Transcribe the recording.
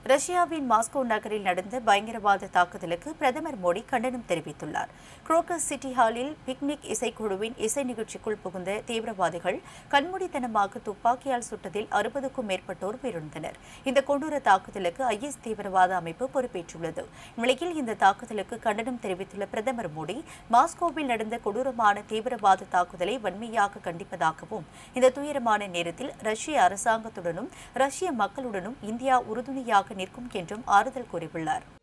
ரஷ்யாவின் மாஸ்கோ நகரில் நடந்த பயங்கரவாத தாக்குதலுக்கு பிரதமர் மோடி கண்டனம் தெரிவித்துள்ளார் குரோக்கஸ் சிட்டி ஹாலில் பிக்னிக் இசைக்குழுவின் இசை நிகழ்ச்சிக்குள் புகுந்த தீவிரவாதிகள் கண்மூடித்தனமாக துப்பாக்கியால் சுட்டதில் அறுபதுக்கும் மேற்பட்டோர் உயிரிழந்தனர் இந்த கொடூர தாக்குதலுக்கு ஐஎஸ் தீவிரவாத அமைப்பு பொறுப்பேற்றுள்ளது இந்நிலையில் இந்த தாக்குதலுக்கு கண்டனம் தெரிவித்துள்ள பிரதமர் மோடி மாஸ்கோவில் நடந்த கொடூரமான தீவிரவாத தாக்குதலை வன்மையாக கண்டிப்பதாகவும் இந்த துயரமான நேரத்தில் ரஷ்ய அரசாங்கத்துடனும் ரஷ்ய மக்களுடனும் இந்தியா உறுதுணையாக நிற்கும் என்றும் ஆறுதல் கூறியுள்ளார்